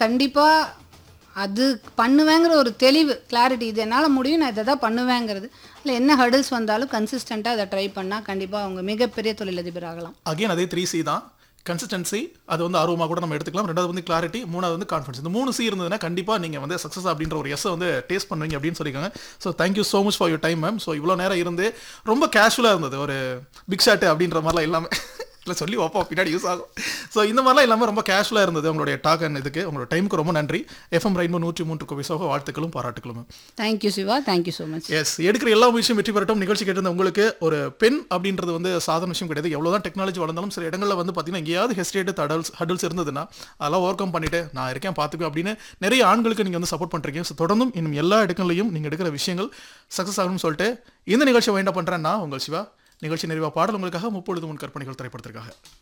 கண்டிப்பாக அது பண்ணுவேங்கிற ஒரு தெளிவு கிளாரிட்டி இது என்னால் முடியும் நான் இதை தான் பண்ணுவேங்கிறது இல்லை என்ன ஹர்டில்ஸ் வந்தாலும் கன்சிஸ்டண்ட்டாக அதை ட்ரை பண்ணால் கண்டிப்பாக அவங்க மிகப்பெரிய தொழிலதிபர் ஆகலாம் அகைன் அதே த்ரீ சி தான் கன்சிஸ்டன்சி அது வந்து ஆர்வமாக கூட நம்ம எடுத்துக்கலாம் ரெண்டாவது வந்து கிளாரிட்டி மூணாவது வந்து கான்ஃபிடன்ஸ் இந்த மூணு சி இருந்ததுன்னா கண்டிப்பாக நீங்கள் வந்து சக்ஸஸ் அப்படின்ற ஒரு எஸ்ஸை வந்து டேஸ்ட் பண்ணுவீங்க அப்படின்னு சொல்லியிருக்காங்க so thank you so much for your time ma'am so இவ்வளோ நேரம் இருந்து ரொம்ப கேஷுவலாக இருந்தது ஒரு பிக் ஷாட்டு அப்படின்ற மாதிரிலாம் இல்லாமல் இல்லை சொல்லி வைப்போம் பின்னாடி யூஸ் ஆகும் ஸோ இந்த மாதிரிலாம் இல்லாமல் ரொம்ப கேஷுவலாக இருந்தது உங்களுடைய டாக் அண்ட் இதுக்கு உங்களோட டைமுக்கு ரொம்ப நன்றி எஃப்எம் ரெயின்போ நூற்றி மூன்று கோவிஸாக வாழ்த்துக்களும் பாராட்டுகளும் ma'am thank you Siva thank you so much yes எடுக்கிற எல்லா விஷயம் வெற்றி பெறட்டும் நிகழ்ச்சி கேட்டிருந்த உங்களுக்கு ஒரு பெண் அப்படின்றது வந்து சாதாரண விஷயம் கிடையாது எவ்வளோதான் டெக்னாலஜி வளர்ந்தாலும் சில இடங்களில் வந்து பார்த்தீங்கன்னா எங்கேயாவது ஹெஸ்டேட் ஹடல்ஸ் ஹடல்ஸ் இருந்ததுன்னா அதெல்லாம் ஓவர் கம் பண்ணிட்டு நான் இருக்கேன் பார்த்துக்கோ அப்படின்னு நிறைய ஆண்களுக்கு நீங்கள் வந்து சப்போர்ட் பண்ணுறீங்க ஸோ தொடர்ந்தும் இன்னும் எல்லா இடங்களையும் நீங்கள் எடுக்கிற விஷயங்கள் சக்ஸஸ் ஆகணும்னு சொல்லிட்டு இந்த நிகழ்ச்சியை வைண்ட் பண்ணுறேன் நான் உங்கள் சிவா நிகழ்ச்சி நிறைவா பாடல் உங்களுக்காக முப்பொழுது முன் கற்பனைகள் திரைப்படத்திற்காக